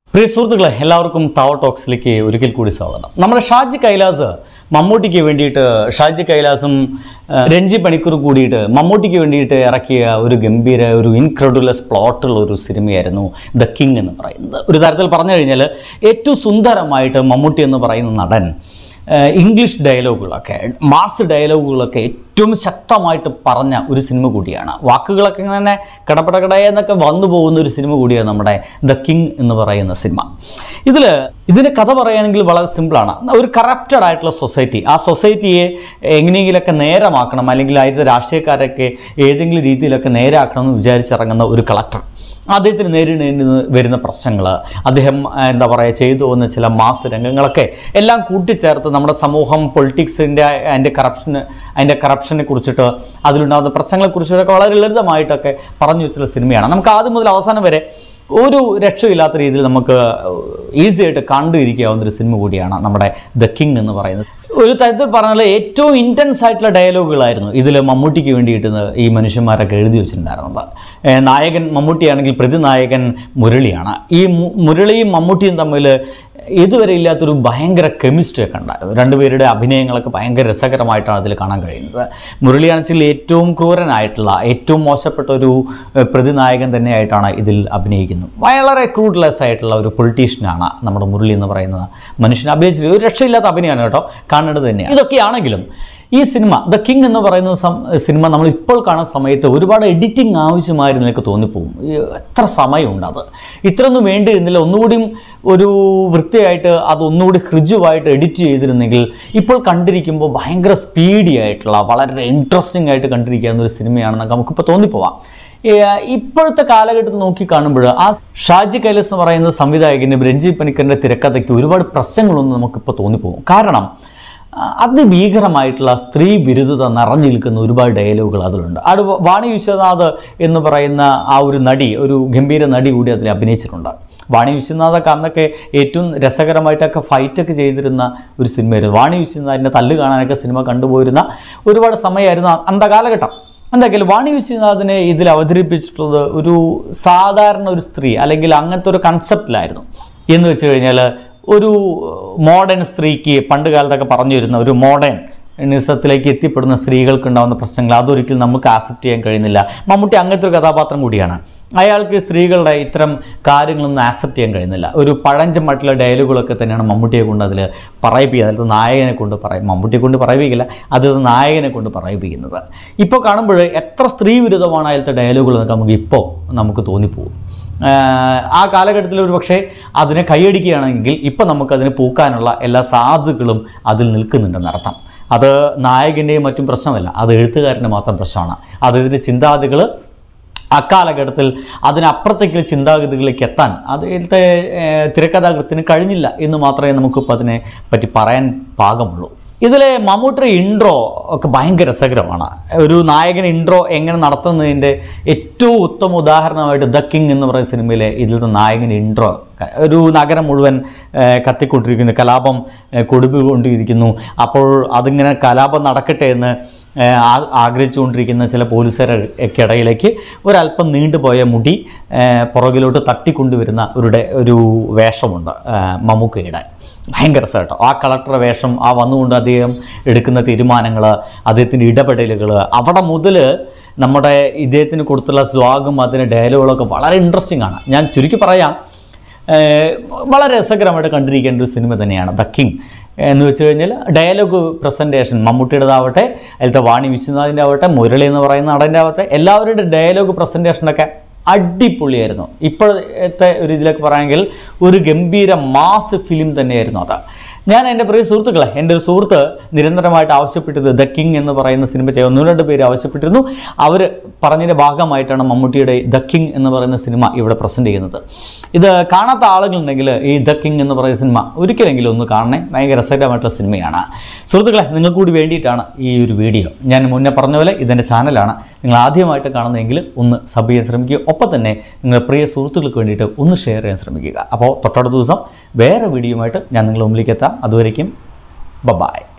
പ്രിയ സുഹൃത്തുക്കളെ എല്ലാവർക്കും താവ ടോക്സിലേക്ക് ഒരിക്കൽ കൂടി സ്വാഗതം നമ്മുടെ ഷാജി കൈലാസ് മമ്മൂട്ടിക്ക് വേണ്ടിയിട്ട് ഷാജി കൈലാസും ആ, രഞ്ജി പണിക്കർ കൂടിയിട്ട് മമ്മൂട്ടിക്ക് വേണ്ടിയിട്ട് ഇറക്കിയ ഒരു ഗംഭീര ഒരു ഇൻക്രെഡുലസ് പ്ലോട്ടുള്ള ഒരു സിനിമയായിരുന്നു ദ കിങ് എന്ന് പറയുന്നത് ഒരു തരത്തിൽ പറഞ്ഞു കഴിഞ്ഞാൽ ഏറ്റവും സുന്ദരമായിട്ട് മമ്മൂട്ടി എന്ന് പറയുന്ന നടൻ ഏഹ് ഇംഗ്ലീഷ് ഡയലോഗുകളൊക്കെ മാസ് ഡയലോഗുകളൊക്കെ ഏറ്റവും ശക്തമായിട്ട് പറഞ്ഞ ഒരു സിനിമ കൂടിയാണ് വാക്കുകളൊക്കെ ഇങ്ങനെ കടപടകടയെന്നൊക്കെ വന്നു പോകുന്ന ഒരു സിനിമ കൂടിയാണ് നമ്മുടെ ദ കിങ് എന്ന് പറയുന്ന സിനിമ ഇതിൽ ഇതിൻ്റെ കഥ പറയുകയാണെങ്കിൽ വളരെ സിമ്പിളാണ് ഒരു കറപ്റ്റഡ് ആയിട്ടുള്ള സൊസൈറ്റി ആ സൊസൈറ്റിയെ എങ്ങനെയെങ്കിലുമൊക്കെ നേരമാക്കണം അല്ലെങ്കിൽ അതിൻ്റെ രാഷ്ട്രീയക്കാരൊക്കെ ഏതെങ്കിലും രീതിയിലൊക്കെ നേരാക്കണം എന്ന് വിചാരിച്ചിറങ്ങുന്ന ഒരു കളക്ടർ അദ്ദേഹത്തിന് നേരിടേണ്ടി വരുന്ന പ്രശ്നങ്ങൾ അദ്ദേഹം ആ, എന്താ പറയുക ചെയ്തു പോകുന്ന ചില മാസ് രംഗങ്ങളൊക്കെ എല്ലാം കൂട്ടിച്ചേർത്ത് നമ്മുടെ സമൂഹം പൊളിറ്റിക്സിൻ്റെ അതിൻ്റെ കറപ്ഷന് അതിൻ്റെ കറപ്ഷനെ കുറിച്ചിട്ട് അതിലുണ്ടാകുന്ന പ്രശ്നങ്ങളെ കുറിച്ചിട്ടൊക്കെ വളരെ ലളിതമായിട്ടൊക്കെ പറഞ്ഞു വെച്ചുള്ള സിനിമയാണ് നമുക്ക് ആദ്യം മുതൽ അവസാനം വരെ ഒരു രക്ഷയില്ലാത്ത രീതിയിൽ നമുക്ക് ഈസി ആയിട്ട് കണ്ടിരിക്കാവുന്ന ഒരു സിനിമ കൂടിയാണ് നമ്മുടെ ദ കിങ് എന്ന് പറയുന്നത് ഒരു തരത്തിൽ പറഞ്ഞാൽ ഏറ്റവും ഇൻറ്റൻസ് ആയിട്ടുള്ള ഡയലോഗുകളായിരുന്നു ഇതിൽ മമ്മൂട്ടിക്ക് വേണ്ടിയിട്ട് ഈ മനുഷ്യന്മാരൊക്കെ എഴുതി വെച്ചിട്ടുണ്ടായിരുന്നത് ഏഹ് നായകൻ മമ്മൂട്ടിയാണെങ്കിൽ പ്രതിനായകൻ മുരളിയാണ് ഈ മു- മുരളിയും മമ്മൂട്ടിയും തമ്മിൽ ഇതുവരെ ഇല്ലാത്തൊരു ഭയങ്കര കെമിസ്ട്രി ഒക്കെ ഉണ്ടായിരുന്നു രണ്ടുപേരുടെ അഭിനയങ്ങളൊക്കെ ഭയങ്കര രസകരമായിട്ടാണ് അതിൽ കാണാൻ കഴിയുന്നത് മുരളിയാണെച്ചാൽ ഏറ്റവും ക്രൂരനായിട്ടുള്ള ഏറ്റവും മോശപ്പെട്ട ഒരു ഏഹ്, പ്രതിനായകൻ തന്നെയായിട്ടാണ് ഇതിൽ അഭിനയിക്കുന്നത് വളരെ ക്രൂഡ്ലെസ് ആയിട്ടുള്ള ഒരു പൊളിറ്റീഷ്യനാണ് നമ്മുടെ മുരളി എന്ന് പറയുന്നത് മനുഷ്യൻ അഭിനയിച്ചിട്ട് ഒരു രക്ഷയില്ലാത്ത അഭിനയമാണ് കേട്ടോ കാണേണ്ടത് തന്നെയാണ് ഇതൊക്കെയാണെങ്കിലും ഈ സിനിമ ദ കിങ് എന്ന് പറയുന്ന സം- സിനിമ നമ്മൾ ഇപ്പോൾ കാണുന്ന സമയത്ത് ഒരുപാട് എഡിറ്റിംഗ് ആവശ്യമായിരുന്നു എനിക്ക് തോന്നിപ്പോകും ഈ എത്ര സമയമുണ്ട് അത് ഇത്രയൊന്നും വേണ്ടിയിരുന്നില്ല ഒന്നുകൂടിയും ഒരു വൃത്തിയായിട്ട് അത് ഒന്നുകൂടി ഹൃജുവായിട്ട് എഡിറ്റ് ചെയ്തിരുന്നെങ്കിൽ ഇപ്പോൾ കണ്ടിരിക്കുമ്പോൾ ഭയങ്കര സ്പീഡി ആയിട്ടുള്ള വളരെ ഇൻട്രസ്റ്റിംഗ് ആയിട്ട് കണ്ടിരിക്കാവുന്ന ഒരു സിനിമയാണെന്നൊക്കെ നമുക്കിപ്പോൾ തോന്നിപ്പോവാം ഏ, ഇപ്പോഴത്തെ കാലഘട്ടത്തിൽ നോക്കി കാണുമ്പോൾ ആ ഷാജി കൈലസ് എന്ന് പറയുന്ന സംവിധായകന് രഞ്ജി പണിക്കറിൻ്റെ തിരക്കഥയ്ക്ക് ഒരുപാട് പ്രശ്നങ്ങളൊന്നും നമുക്കിപ്പോൾ തോന്നിപ്പോകും കാരണം ആ, അതിഭീകരമായിട്ടുള്ള സ്ത്രീ വിരുദ്ധത നിറഞ്ഞു നിൽക്കുന്ന ഒരുപാട് ഡയലോഗുകൾ അതിലുണ്ട് അത് വാണി വിശ്വനാഥ് എന്ന് പറയുന്ന ആ ഒരു നടി ഒരു ഗംഭീര നടി കൂടി അതിൽ അഭിനയിച്ചിട്ടുണ്ട് വാണി വിശ്വനാഥൊക്കെ അന്നൊക്കെ ഏറ്റവും രസകരമായിട്ടൊക്കെ ഫൈറ്റൊക്കെ ചെയ്തിരുന്ന ഒരു സിനിമയായിരുന്നു വാണി വിശ്വനാഥിൻ്റെ തല്ല് കാണാനൊക്കെ സിനിമ കണ്ടുപോയിരുന്ന ഒരുപാട് സമയമായിരുന്നു അ- അന്ത കാലഘട്ടം എന്തായാലും വാണി വിശ്വനാഥിനെ ഇതിൽ അവതരിപ്പിച്ചിട്ടുള്ളത് ഒരു സാധാരണ ഒരു സ്ത്രീ അല്ലെങ്കിൽ അങ്ങനത്തെ ഒരു കൺസെപ്റ്റിലായിരുന്നു എന്ന് വെച്ച് കഴിഞ്ഞാൽ ഒരു മോഡേൺ സ്ത്രീക്ക് പണ്ട് കാലത്തൊക്കെ പറഞ്ഞു വരുന്ന ഒരു മോഡേൺ നിസത്തിലേക്ക് എത്തിപ്പെടുന്ന സ്ത്രീകൾക്ക് ഉണ്ടാകുന്ന പ്രശ്നങ്ങൾ അതൊരിക്കലും നമുക്ക് ആക്സെപ്റ്റ് ചെയ്യാൻ കഴിയുന്നില്ല മമ്മൂട്ടി അങ്ങനത്തെ ഒരു കഥാപാത്രം കൂടിയാണ് അയാൾക്ക് സ്ത്രീകളുടെ ഇത്തരം കാര്യങ്ങളൊന്നും ആക്സെപ്റ്റ് ചെയ്യാൻ കഴിയുന്നില്ല ഒരു പഴഞ്ചമായിട്ടുള്ള ഡയലോഗുകളൊക്കെ തന്നെയാണ് മമ്മൂട്ടിയെ കൊണ്ട് അതിൽ പറയിപ്പിക്കുന്നത് അതിൽ നായകനെ കൊണ്ട് പറയും മമ്മൂട്ടിയെ കൊണ്ട് പറയിപ്പിക്കില്ല അത് നായകനെ കൊണ്ട് പറയിപ്പിക്കുന്നത് ഇപ്പോൾ കാണുമ്പോൾ എത്ര സ്ത്രീ വിരുദ്ധമാണ് അതിലത്തെ ഡയലോഗുകൾ എന്നൊക്കെ നമുക്ക് ഇപ്പോൾ നമുക്ക് തോന്നിപ്പോകും ആഹ് ആ കാലഘട്ടത്തിൽ ഒരു പക്ഷേ അതിനെ കൈയടിക്കുകയാണെങ്കിൽ ഇപ്പം നമുക്കതിനെ പൂക്കാനുള്ള എല്ലാ സാധ്യതകളും അതിൽ നിൽക്കുന്നുണ്ടെന്നർത്ഥം അത് നായകൻ്റെയും മറ്റും പ്രശ്നമല്ല അത് എഴുത്തുകാരൻ്റെ മാത്രം പ്രശ്നമാണ് അതിൻ്റെ ചിന്താഗതികൾ അക്കാലഘട്ടത്തിൽ അതിനപ്പുറത്തേക്കുള്ള ചിന്താഗതികളിലേക്ക് എത്താൻ അതിലത്തെ ഏഹ്, തിരക്കഥാകൃത്തിന് കഴിഞ്ഞില്ല എന്ന് മാത്രമേ നമുക്കിപ്പോൾ അതിനെ പറ്റി പറയാൻ പാകമുള്ളൂ ഇതിലെ മമ്മൂട്ടിയുടെ ഇൻട്രോ ഒക്കെ ഭയങ്കര രസകരമാണ് ഒരു നായകൻ ഇൻട്രോ എങ്ങനെ നടത്തുന്നതിൻ്റെ ഏറ്റവും ഉത്തമ ഉദാഹരണമായിട്ട് ദ കിങ് എന്ന് പറയുന്ന സിനിമയിലെ ഇതിലത്തെ നായകൻ ഇൻട്രോ ഒരു നഗരം മുഴുവൻ ഏഹ്, കത്തിക്കൊണ്ടിരിക്കുന്നു കലാപം ഏഹ്, കൊടുപ്പിക്കൊണ്ടിരിക്കുന്നു അപ്പോൾ അതിങ്ങനെ കലാപം നടക്കട്ടെ എന്ന് ഏഹ്, ആ- ആഗ്രഹിച്ചുകൊണ്ടിരിക്കുന്ന ചില പോലീസുകാർക്കിടയിലേക്ക് ഒരല്പം നീണ്ടുപോയ മുടി ഏഹ്, പുറകിലോട്ട് തട്ടിക്കൊണ്ടുവരുന്ന ഒരു ഡെ- ഒരു വേഷമുണ്ട് ഏഹ്, മമ്മൂക്കയുടെ ഭയങ്കര രസമായിട്ടോ ആ കളക്ടറുടെ വേഷം ആ വന്നുകൊണ്ട് അദ്ദേഹം എടുക്കുന്ന തീരുമാനങ്ങൾ അദ്ദേഹത്തിൻ്റെ ഇടപെടലുകൾ അവിടെ മുതൽ നമ്മുടെ ഇദ്ദേഹത്തിന് കൊടുത്തുള്ള സ്വാഗം അതിൻ്റെ ഡയലോഗുകളൊക്കെ വളരെ ഇൻട്രസ്റ്റിംഗ് ആണ് ഞാൻ ചുരുക്കി പറയാം ഏഹ് വളരെ രസകരമായിട്ട് കണ്ടിരിക്കേണ്ട ഒരു സിനിമ തന്നെയാണ് ദ കിങ് എന്ന് വെച്ച് കഴിഞ്ഞാൽ ഡയലോഗ് പ്രസൻറ്റേഷൻ മമ്മൂട്ടിയുടേതാവട്ടെ അതിലത്തെ വാണി വിശ്വനാഥിൻ്റെ ആവട്ടെ മുരളി എന്ന് പറയുന്ന നടൻ്റെ ആവട്ടെ എല്ലാവരുടെ ഡയലോഗ് പ്രസൻറ്റേഷനൊക്കെ അടിപൊളിയായിരുന്നു ഇപ്പോഴത്തെ ഒരു ഇതിലൊക്കെ പറയുകയാണെങ്കിൽ ഒരു ഗംഭീര മാസ് ഫിലിം തന്നെയായിരുന്നു അത് ഞാൻ എൻ്റെ പ്രിയ സുഹൃത്തുക്കളെ എൻ്റെ ഒരു സുഹൃത്ത് നിരന്തരമായിട്ട് ആവശ്യപ്പെട്ടത് ദ കിങ് എന്ന് പറയുന്ന സിനിമ ചെയ്യാൻ ഒന്ന് രണ്ട് പേര് ആവശ്യപ്പെട്ടിരുന്നു അവർ പറഞ്ഞതിൻ്റെ ഭാഗമായിട്ടാണ് മമ്മൂട്ടിയുടെ ദ കിങ് എന്ന് പറയുന്ന സിനിമ ഇവിടെ പ്രസൻറ്റ് ചെയ്യുന്നത് ഇത് കാണാത്ത ആളുകളുണ്ടെങ്കിൽ ഈ ദ കിങ് എന്ന് പറയുന്ന സിനിമ ഒരിക്കലെങ്കിലും ഒന്ന് കാണണേ ഭയങ്കര രസകരമായിട്ടുള്ള സിനിമയാണ് സുഹൃത്തുക്കളെ നിങ്ങൾക്ക് കൂടി വേണ്ടിയിട്ടാണ് ഈ ഒരു വീഡിയോ ഞാൻ മുന്നേ പറഞ്ഞ പോലെ ഇതെൻ്റെ ചാനലാണ് നിങ്ങൾ ആദ്യമായിട്ട് കാണുന്നതെങ്കിൽ ഒന്ന് സബ് ചെയ്യാൻ ശ്രമിക്കുക ഒപ്പം തന്നെ നിങ്ങളുടെ പ്രിയ സുഹൃത്തുക്കൾക്ക് വേണ്ടിയിട്ട് ഒന്ന് ഷെയർ ചെയ്യാൻ ശ്രമിക്കുക അപ്പോൾ തൊട്ടടുത്ത ദിവസം വേറെ വീഡിയോയുമായിട്ട് ഞാൻ നിങ്ങളുടെ മുമ്പിലേക്ക് എത്താം അതുവരയ്ക്കും ബബായ്